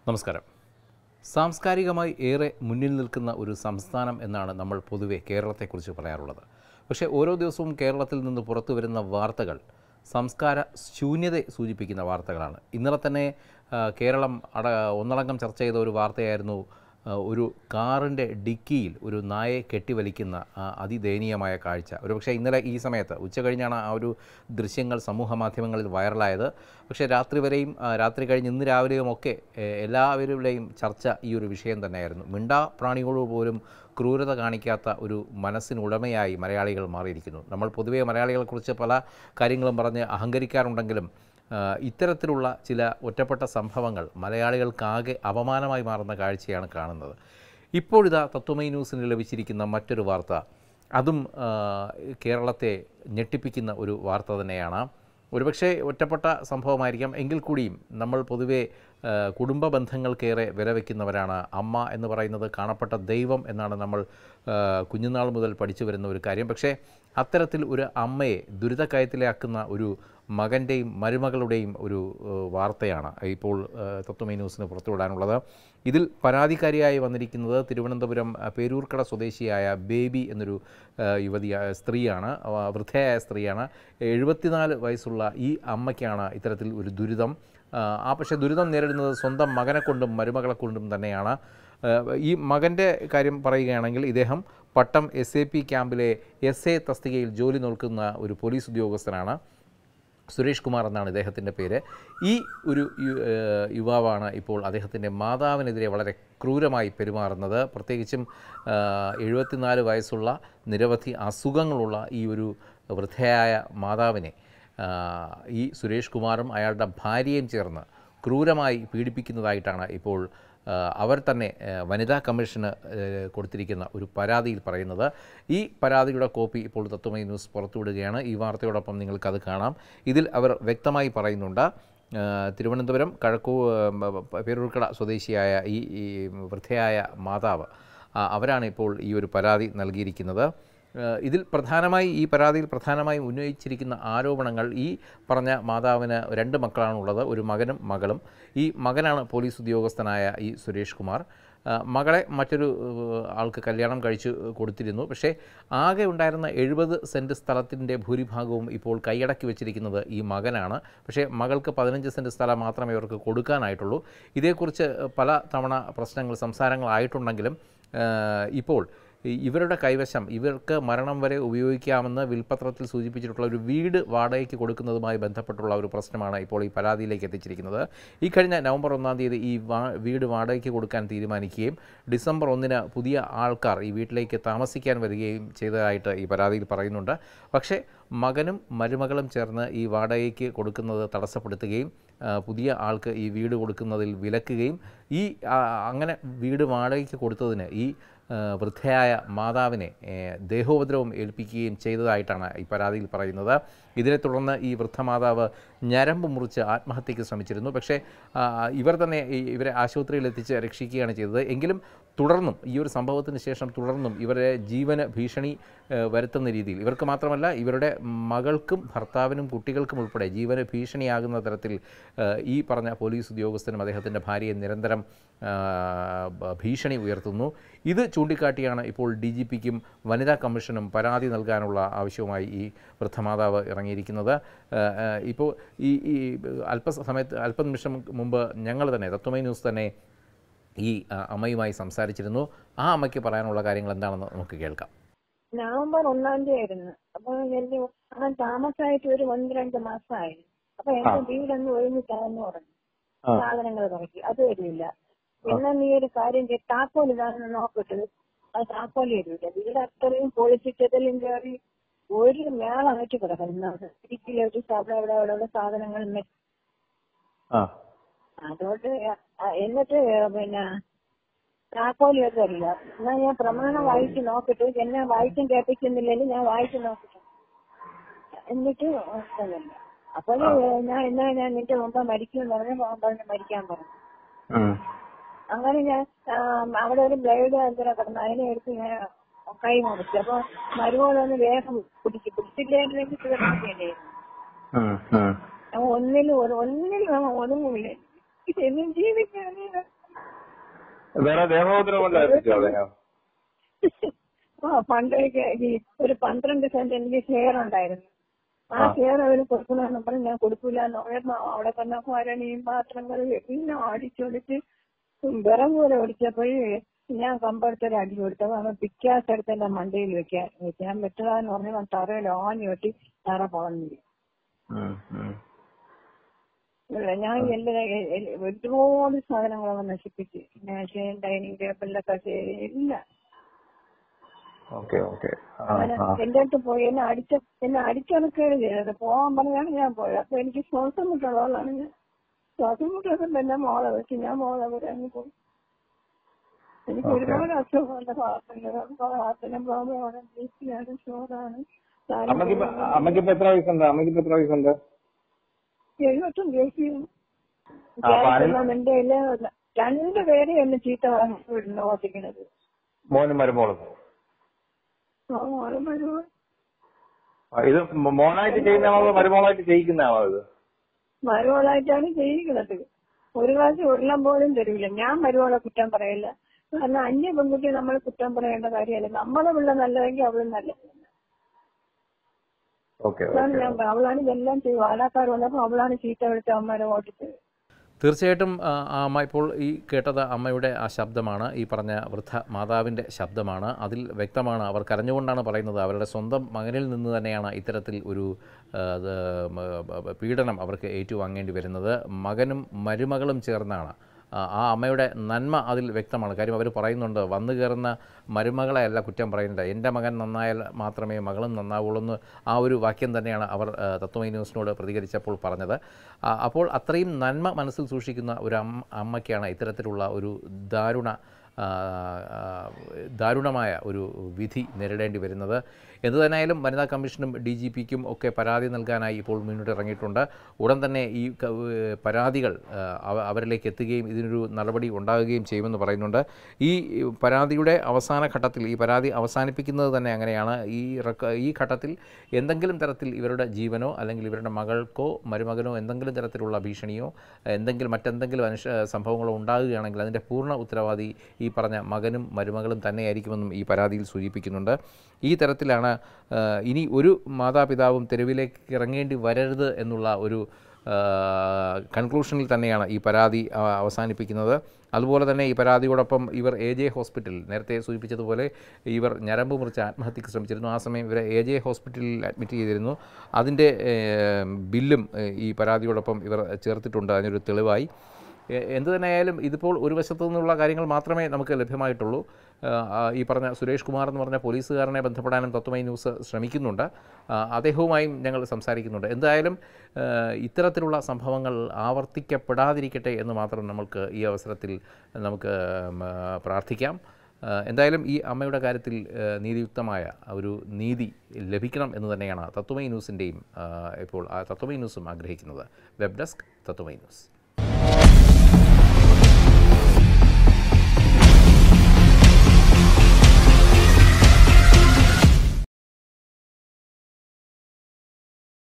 നമസ്കാരം സാംസ്കാരികമായി ഏറെ മുന്നിൽ നിൽക്കുന്ന ഒരു സംസ്ഥാനം എന്നാണ് നമ്മൾ പൊതുവെ കേരളത്തെക്കുറിച്ച് പറയാറുള്ളത് പക്ഷേ ഓരോ ദിവസവും കേരളത്തിൽ നിന്ന് പുറത്തു വരുന്ന വാർത്തകൾ സംസ്കാര ശൂന്യതയെ സൂചിപ്പിക്കുന്ന വാർത്തകളാണ് ഇന്നലെ തന്നെ ആ, കേരളം അട ഒന്നടങ്കം ചർച്ച ചെയ്ത ഒരു വാർത്തയായിരുന്നു ആ, ഒരു കാറിൻ്റെ ഡിക്കിയിൽ ഒരു നായയെ കെട്ടിവലിക്കുന്ന ആ, അതിദയനീയമായ കാഴ്ച ഒരുപക്ഷെ ഇന്നലെ ഈ സമയത്ത് ഉച്ച കഴിഞ്ഞാണ് ആ ഒരു ദൃശ്യങ്ങൾ സമൂഹ മാധ്യമങ്ങളിൽ വൈറലായത് പക്ഷേ രാത്രി വരെയും ആ, രാത്രി കഴിഞ്ഞ് ഇന്ന് രാവിലെയും ഒക്കെ ഏ, എല്ലാവരുടെയും ചർച്ച ഈ ഒരു വിഷയം തന്നെയായിരുന്നു മിണ്ടാ പ്രാണികളോട് പോലും ക്രൂരത കാണിക്കാത്ത ഒരു മനസ്സിനുടമയായി മലയാളികൾ മാറിയിരിക്കുന്നു നമ്മൾ പൊതുവേ മലയാളികളെക്കുറിച്ച് പല കാര്യങ്ങളും പറഞ്ഞ് അഹങ്കരിക്കാറുണ്ടെങ്കിലും ആ, ഇത്തരത്തിലുള്ള ചില ഒറ്റപ്പെട്ട സംഭവങ്ങൾ മലയാളികൾക്കാകെ അപമാനമായി മാറുന്ന കാഴ്ചയാണ് കാണുന്നത് ഇപ്പോഴിതാ തത്വമൈ ന്യൂസിന് ലഭിച്ചിരിക്കുന്ന മറ്റൊരു വാർത്ത അതും ആ, കേരളത്തെ ഞെട്ടിപ്പിക്കുന്ന ഒരു വാർത്ത തന്നെയാണ് ഒരുപക്ഷെ ഒറ്റപ്പെട്ട സംഭവമായിരിക്കാം എങ്കിൽ കൂടിയും നമ്മൾ പൊതുവെ ആ, കുടുംബ ബന്ധങ്ങൾക്കേറെ വില വയ്ക്കുന്നവരാണ് അമ്മ എന്ന് പറയുന്നത് കാണപ്പെട്ട ദൈവം എന്നാണ് നമ്മൾ ആ, കുഞ്ഞുനാൾ മുതൽ പഠിച്ചു വരുന്ന ഒരു കാര്യം പക്ഷേ അത്തരത്തിൽ ഒരു അമ്മയെ ദുരിതക്കയത്തിലാക്കുന്ന ഒരു മകൻ്റെയും മരുമകളുടെയും ഒരു ഏഹ്, വാർത്തയാണ് ഇപ്പോൾ ഏഹ്, തത്വമൈ ന്യൂസിന് പുറത്തുവിടാനുള്ളത് ഇതിൽ പരാതിക്കാരിയായി വന്നിരിക്കുന്നത് തിരുവനന്തപുരം അഹ്, പേരൂർക്കട സ്വദേശിയായ ബേബി എന്നൊരു ഏഹ്, യുവതി അഹ്, സ്ത്രീയാണ് അവ വൃദ്ധയായ സ്ത്രീയാണ് എഴുപത്തിനാല് വയസ്സുള്ള ഈ അമ്മയ്ക്കാണ് ഇത്തരത്തിൽ ഒരു ദുരിതം ആഹ്, ആ പക്ഷേ ദുരിതം നേരിടുന്നത് സ്വന്തം മകനെ കൊണ്ടും മരുമകളെ കൊണ്ടും തന്നെയാണ് ഏഹ്, ഈ മകൻ്റെ കാര്യം പറയുകയാണെങ്കിൽ ഇദ്ദേഹം പട്ടം എസ് എ പി ക്യാമ്പിലെ എസ് എ തസ്തികയിൽ ജോലി നോക്കുന്ന ഒരു പോലീസ് ഉദ്യോഗസ്ഥനാണ് സുരേഷ് കുമാർ എന്നാണ് ഇദ്ദേഹത്തിൻ്റെ പേര് ഈ ഒരു യു- ഏഹ് യുവാവാണ് ഇപ്പോൾ അദ്ദേഹത്തിൻ്റെ മാതാവിനെതിരെ വളരെ ക്രൂരമായി പെരുമാറുന്നത് പ്രത്യേകിച്ചും ആഹ് എഴുപത്തിനാല് വയസ്സുള്ള നിരവധി അസുഖങ്ങളുള്ള ഈ ഒരു വൃദ്ധയായ മാതാവിനെ ആഹ് ഈ സുരേഷ് കുമാറും അയാളുടെ ഭാര്യയും ചേർന്ന് ക്രൂരമായി പീഡിപ്പിക്കുന്നതായിട്ടാണ് ഇപ്പോൾ ആഹ് അവർ തന്നെ ആഹ് വനിതാ കമ്മീഷന് ആഹ് കൊടുത്തിരിക്കുന്ന ഒരു പരാതിയിൽ പറയുന്നത് ഈ പരാതിയുടെ കോപ്പി ഇപ്പോൾ തത്വമൈ ന്യൂസ് പുറത്തുവിടുകയാണ് ഈ വാർത്തയോടൊപ്പം നിങ്ങൾക്കത് കാണാം ഇതിൽ അവർ വ്യക്തമായി പറയുന്നുണ്ട് ആഹ് തിരുവനന്തപുരം കഴക്കൂ ആഹ് പേരൂർക്കട സ്വദേശിയായ ഈ ഈ വൃദ്ധയായ മാതാവ് ആ, അവരാണ് ഇപ്പോൾ ഈ ഒരു പരാതി നൽകിയിരിക്കുന്നത് ഏഹ് ഇതിൽ പ്രധാനമായി ഈ പരാതിയിൽ പ്രധാനമായും ഉന്നയിച്ചിരിക്കുന്ന ആരോപണങ്ങൾ ഈ പറഞ്ഞ മാതാവിന് രണ്ട് മക്കളാണുള്ളത് ഒരു മകനും മകളും ഈ മകനാണ് പോലീസ് ഉദ്യോഗസ്ഥനായ ഈ സുരേഷ് കുമാർ ആ, മകളെ മറ്റൊരു ഏഹ്, ആൾക്ക് കല്യാണം കഴിച്ചു കൊടുത്തിരുന്നു പക്ഷേ ആകെ ഉണ്ടായിരുന്ന എഴുപത് സെൻറ്റ് സ്ഥലത്തിൻ്റെ ഭൂരിഭാഗവും ഇപ്പോൾ കൈയടക്കി വെച്ചിരിക്കുന്നത് ഈ മകനാണ് പക്ഷേ മകൾക്ക് പതിനഞ്ച് സെൻറ്റ് സ്ഥലം മാത്രമേ ഇവർക്ക് കൊടുക്കാനായിട്ടുള്ളൂ ഇതേക്കുറിച്ച് പല തവണ പ്രശ്നങ്ങൾ സംസാരങ്ങളായിട്ടുണ്ടെങ്കിലും ഏഹ്, ഇപ്പോൾ ഈ ഇവരുടെ കൈവശം ഇവർക്ക് മരണം വരെ ഉപയോഗിക്കാമെന്ന് വിൽപ്പത്രത്തിൽ സൂചിപ്പിച്ചിട്ടുള്ള ഒരു വീട് വാടകയ്ക്ക് കൊടുക്കുന്നതുമായി ബന്ധപ്പെട്ടുള്ള ഒരു പ്രശ്നമാണ് ഇപ്പോൾ ഈ പരാതിയിലേക്ക് എത്തിച്ചിരിക്കുന്നത് ഈ കഴിഞ്ഞ നവംബർ ഒന്നാം തീയതി ഈ വാ വീട് വാടകയ്ക്ക് കൊടുക്കാൻ തീരുമാനിക്കുകയും ഡിസംബർ ഒന്നിന് പുതിയ ആൾക്കാർ ഈ വീട്ടിലേക്ക് താമസിക്കാൻ വരികയും ചെയ്തതായിട്ട് ഈ പരാതിയിൽ പറയുന്നുണ്ട് പക്ഷേ മകനും മരുമകളും ചേർന്ന് ഈ വാടകയ്ക്ക് കൊടുക്കുന്നത് തടസ്സപ്പെടുത്തുകയും ആ, പുതിയ ആൾക്ക് ഈ വീട് കൊടുക്കുന്നതിൽ വിലക്കുകയും ഈ ആ, അങ്ങനെ വീട് വാടകയ്ക്ക് കൊടുത്തതിന് ഈ ആ, വൃദ്ധയായ മാതാവിനെ ഏ, ദേഹോപദ്രവം ഏൽപ്പിക്കുകയും ചെയ്തതായിട്ടാണ് ഈ പരാതിയിൽ പറയുന്നത് ഇതിനെ തുടർന്ന് ഈ വൃദ്ധമാതാവ് ഞരമ്പ് മുറിച്ച് ആത്മഹത്യയ്ക്ക് ശ്രമിച്ചിരുന്നു പക്ഷേ ആ, ഇവർ തന്നെ ഈ ഇവരെ ആശുപത്രിയിൽ എത്തിച്ച് രക്ഷിക്കുകയാണ് ചെയ്തത് എങ്കിലും തുടർന്നും ഈ ഒരു സംഭവത്തിന് ശേഷം തുടർന്നും ഇവരെ ജീവന് ഭീഷണി ഏ, വരുത്തുന്ന രീതിയിൽ ഇവർക്ക് മാത്രമല്ല ഇവരുടെ മകൾക്കും ഭർത്താവിനും കുട്ടികൾക്കും ഉൾപ്പെടെ ജീവന് ഭീഷണിയാകുന്ന തരത്തിൽ ഏ, ഈ പറഞ്ഞ പോലീസ് ഉദ്യോഗസ്ഥനും അദ്ദേഹത്തിൻ്റെ ഭാര്യയെ നിരന്തരം ആ, ബ- ഭീഷണി ഉയർത്തുന്നു ഇത് ചൂണ്ടിക്കാട്ടിയാണ് ഇപ്പോൾ ഡി ജി പിക്കും വനിതാ കമ്മീഷനും പരാതി നൽകാനുള്ള ആവശ്യവുമായി ഈ വൃദ്ധമാതാവ് ഇറങ്ങിയിരിക്കുന്നത് ആ, ആ, ഇപ്പോൾ ഈ ഈ അല്പസമയത്ത് അല്പനിമിഷം മുമ്പ് ഞങ്ങൾ തന്നെ തത്വമൈ ന്യൂസ് തന്നെ ഈ ആ, അമ്മയുമായി സംസാരിച്ചിരുന്നു ആ അമ്മയ്ക്ക് പറയാനുള്ള കാര്യങ്ങൾ എന്താണെന്ന് നമുക്ക് കേൾക്കാം നവംബർ ഒന്നാം തീയതി ആയിരുന്നു അപ്പൊ എന്റെ അവൻ താമസമായിട്ട് ഒരു ഒന്ന് രണ്ട് മാസമായി അപ്പൊ എന്റെ വീടൊന്ന് ഒഴിഞ്ഞിട്ടാന്ന് പറഞ്ഞു സാധനങ്ങൾ നോക്കി അത് വരില്ല പിന്നെ നീ ഒരു കാര്യം ചെയ്ത് താക്കോൽ ഇതാണെന്ന് നോക്കിട്ട് അത് താക്കോൽ വരില്ല വീട് അത്രയും പൊളിച്ചിട്ടതിലും കയറി ഒരു മേളമായിട്ട് കിടക്കുന്നത് ഇരിക്കലൊരു അവിടെ അവിടെ അവിടെ ഉള്ള സാധനങ്ങൾ മെ- അതുകൊണ്ട് അ- എന്നിട്ട് പിന്നെ താക്കോലി തരില്ല എന്നാ ഞാൻ പ്രമാണം വായിച്ച് നോക്കിട്ട് എന്നെ വായിച്ചും കേൾപ്പിക്കുന്നില്ലെങ്കിൽ ഞാൻ വായിച്ച് നോക്കിട്ട് എന്നിട്ട് തന്നില്ല അപ്പോൾ ഞാൻ എന്നാ ഞാൻ നിന്റെ മുമ്പ് മരിക്കും എന്ന് പറഞ്ഞ് മോൻ പറഞ്ഞ് മരിക്കാൻ പറഞ്ഞു അങ്ങനെ ഞാൻ ആ, അവിടെ ഒരു ബ്ലേഡ് എന്തിനാ കിടന്നു അതിനെ എടുത്ത് ഞാൻ കൈ മുറിച്ചു അപ്പൊ മരുമോളൊന്ന് വേഗം പിടിച്ചു പിടിച്ചില്ലായിരുന്നെങ്കിൽ തീർന്നില്ലേ ഒന്നിലും ഒരു ഒന്നിലും അവൻ ഒതുങ്ങില്ല ഇതെന്നും ജീവിക്കാനേ വേറെ ദേഹോദരം വല്ല എത്തിച്ചോ അദ്ദേഹം ആ പണ്ടൊക്കെ ഈ ഒരു പന്ത്രണ്ട് സെന്റ് എനിക്ക് ഷെയർ ഉണ്ടായിരുന്നു ആ ആ. ഷെയർ അവര് കൊടുക്കണമെന്ന് പറഞ്ഞ് ഞാൻ കൊടുക്കൂല എന്ന് പറഞ്ഞപ്പോ അവിടെ തന്നെ ഭരണിയും പാത്രങ്ങൾ പിന്നെ അടിച്ചൊടിച്ച് വിറം പോലെ ഒടിച്ചപ്പോഴേ ഞാൻ കമ്പടുത്തൊരു അടി കൊടുത്തപ്പോ അവൻ പിക്കാസ് എടുത്ത് എന്റെ മണ്ടയിൽ വെക്കാൻ വെക്കാൻ പറ്റുന്നതെന്ന് പറഞ്ഞ് തറയിൽ ആഞ്ഞു വെട്ടി തറ പോകണില്ല ഉം, ഉം. ഇല്ല, ഞാൻ എല്ലാ എ- എ- ഒരുപാട് സാധനങ്ങളൊക്കെ നശിപ്പിച്ച് മേശയും ഡൈനിങ് ടേബിളിലെ കസേര എല്ലാം ഓക്കെ ഓക്കെ ആ അങ്ങനെ ആ എന്റെ അടുത്ത് പോയി എന്നെ അടിച്ച എന്നെ അടിച്ചണക്കേട് ചെയ്തത് പോകാൻ പറഞ്ഞാണ് ഞാൻ പോയത് അപ്പൊ എനിക്ക് ശ്വാസം മുട്ടുള്ളതാണ് ഞാൻ ശ്വാസം മുട്ടൊക്കെ എന്നെ മോളെ വെച്ച് ഞാൻ മോളെ വരാൻ പോയി എനിക്ക് Okay. ഒരുപാട് അസുഖമുണ്ട് ഹാർട്ടിന് ഹാർട്ടിന് പ്രോബ്ലമാണ് ബി പി ആണ് ഷുഗറാണ് അമ്മക്ക് അമ്മക്കിപ്പോ എത്ര വയസ്സുണ്ട് അമ്മക്കിപ്പോ എത്ര വയസ്സുണ്ട് എഴുപത്തും ദേശീയം ആ, അപ്പൊ അതിന് എന്റെ കയ്യില് രണ്ടു പേരെ എന്നെ ചീത്ത പറഞ്ഞു ഓട്ടിക്കണത് മോനും മരുമോളും ആ മോളും വരുമോ ആ, ഇത് മോ- മോനായിട്ട് ചെയ്യുന്നതാണോ അതോ മരുമോളായിട്ട് ചെയ്യിക്കുന്നതാണോ ഇത് മരുവളായിട്ടാണ് ചെയ്യിക്കുന്നത് ഒരു ഗ്ലാസ് ഉരുളം പോലും തരൂല ഞാൻ മരുവളെ കുറ്റം പറയില്ല കാരണം അന്യ പെൺകുട്ടി നമ്മൾ കുറ്റം പറയേണ്ട കാര്യമല്ല നമ്മളെ പിള്ള നല്ലതെങ്കിൽ അവളും നല്ല ഓക്കെ അതാണ് ഓക്കെ ഞാൻ പറ- അവളാണ് ഇതെല്ലാം ചെയ്യും ആലാക്കാർ വന്നപ്പോ അവളാണ് ചീത്ത വിളിച്ച അമ്മമാരെ ഓട്ടിച്ചത് തീർച്ചയായിട്ടും ആ, ആ അമ്മ ഇപ്പോൾ ഈ കേട്ടത് അമ്മയുടെ ആ ശബ്ദമാണ് ഈ പറഞ്ഞ വൃദ്ധ മാതാവിൻ്റെ ശബ്ദമാണ് അതിൽ വ്യക്തമാണ് അവർ കരഞ്ഞുകൊണ്ടാണ് പറയുന്നത് അവരുടെ സ്വന്തം മകനിൽ നിന്ന് തന്നെയാണ് ഇത്തരത്തിൽ ഒരു ആ, ഇത്, മ, ബ, പീഡനം അവർക്ക് ഏറ്റുവാങ്ങേണ്ടി വരുന്നത് മകനും മരുമകളും ചേർന്നാണ് ആ ആ അമ്മയുടെ നന്മ അതിൽ വ്യക്തമാണ് കാര്യം അവർ പറയുന്നുണ്ട് വന്നു കയറുന്ന മരുമകളെ അല്ല കുറ്റം പറയുന്നത് എൻ്റെ മകൻ നന്നായാൽ മാത്രമേ മകളും നന്നാവുള്ളൂ എന്ന് ആ ഒരു വാക്യം തന്നെയാണ് അവർ ആ, തത്വമൈ ന്യൂസിനോട് പ്രതികരിച്ചപ്പോൾ പറഞ്ഞത് ആ, അപ്പോൾ അത്രയും നന്മ മനസ്സിൽ സൂക്ഷിക്കുന്ന ഒരു അമ്മ അമ്മയ്ക്കാണ് ഇത്തരത്തിലുള്ള ഒരു ദാരുണ ആ, ആ, ദാരുണമായ ഒരു വിധി നേരിടേണ്ടി വരുന്നത് എന്തു തന്നെയായാലും വനിതാ കമ്മീഷനും ഡി ജി പിക്കും ഒക്കെ പരാതി നൽകാനായി ഇപ്പോൾ മുന്നിട്ടിറങ്ങിയിട്ടുണ്ട് ഉടൻ തന്നെ ഈ ക- ഏഹ് പരാതികൾ ആ, അവ- അവരിലേക്ക് എത്തുകയും ഇതിനൊരു നടപടി ഉണ്ടാകുകയും ചെയ്യുമെന്ന് പറയുന്നുണ്ട് ഈ പരാതിയുടെ അവസാന ഘട്ടത്തിൽ ഈ പരാതി അവസാനിപ്പിക്കുന്നത് തന്നെ അങ്ങനെയാണ് ഈ റെക്ക- ഈ ഘട്ടത്തിൽ എന്തെങ്കിലും തരത്തിൽ ഇവരുടെ ജീവനോ അല്ലെങ്കിൽ ഇവരുടെ മകൾക്കോ മരുമകനോ എന്തെങ്കിലും തരത്തിലുള്ള ഭീഷണിയോ എന്തെങ്കിലും മറ്റെന്തെങ്കിലും അനുഷ സംഭവങ്ങളോ ഉണ്ടാകുകയാണെങ്കിൽ അതിൻ്റെ പൂർണ്ണ ഉത്തരവാദി ഈ പറഞ്ഞ മകനും മരുമകളും തന്നെയായിരിക്കുമെന്നും ഈ പരാതിയിൽ സൂചിപ്പിക്കുന്നുണ്ട് ഈ തരത്തിലാണ് ആ, ഇനി ഒരു മാതാപിതാവും തെരുവിലേക്ക് ഇറങ്ങേണ്ടി വരരുത് എന്നുള്ള ഒരു ആ, കൺക്ലൂഷനിൽ തന്നെയാണ് ഈ പരാതി ആ, അവസാനിപ്പിക്കുന്നത് അതുപോലെ തന്നെ ഈ പരാതിയോടൊപ്പം ഇവർ എ ജെ ഹോസ്പിറ്റലിൽ നേരത്തെ സൂചിപ്പിച്ചതുപോലെ ഇവർ ഞരമ്പ് മുറിച്ച് ആത്മഹത്യക്ക് ശ്രമിച്ചിരുന്നു ആ സമയം ഇവരെ എ ജെ ഹോസ്പിറ്റലിൽ അഡ്മിറ്റ് ചെയ്തിരുന്നു അതിൻ്റെ ഏ, ബില്ലും ഏ, ഈ പരാതിയോടൊപ്പം ഇവർ ചേർത്തിട്ടുണ്ട് അതിനൊരു തെളിവായി എ- എന്ത് തന്നെയായാലും ഇതിപ്പോൾ ഒരു വശത്തു നിന്നുള്ള കാര്യങ്ങൾ മാത്രമേ നമുക്ക് ലഭ്യമായിട്ടുള്ളൂ ആ, ആ, ഈ പറഞ്ഞ സുരേഷ് കുമാർ എന്ന് പറഞ്ഞ പോലീസുകാരനെ ബന്ധപ്പെടാനും തത്വമൈ ന്യൂസ് ശ്രമിക്കുന്നുണ്ട് ആ, അദ്ദേഹവുമായും ഞങ്ങൾ സംസാരിക്കുന്നുണ്ട് എന്തായാലും ആ, ഇത്തരത്തിലുള്ള സംഭവങ്ങൾ ആവർത്തിക്കപ്പെടാതിരിക്കട്ടെ എന്ന് മാത്രം നമുക്ക് ഈ അവസരത്തിൽ നമുക്ക് ഉം, ആ, പ്രാർത്ഥിക്കാം ആ, എന്തായാലും ഈ അമ്മയുടെ കാര്യത്തിൽ ആ, നീതിയുക്തമായ ഒരു നീതി ലഭിക്കണം എന്ന് തന്നെയാണ് തത്വമൈ ന്യൂസിൻ്റെയും ഇപ്പോൾ ആ തത്വമൈ ന്യൂസും ആഗ്രഹിക്കുന്നത് വെബ് ഡെസ്ക് തത്വമൈ ന്യൂസ്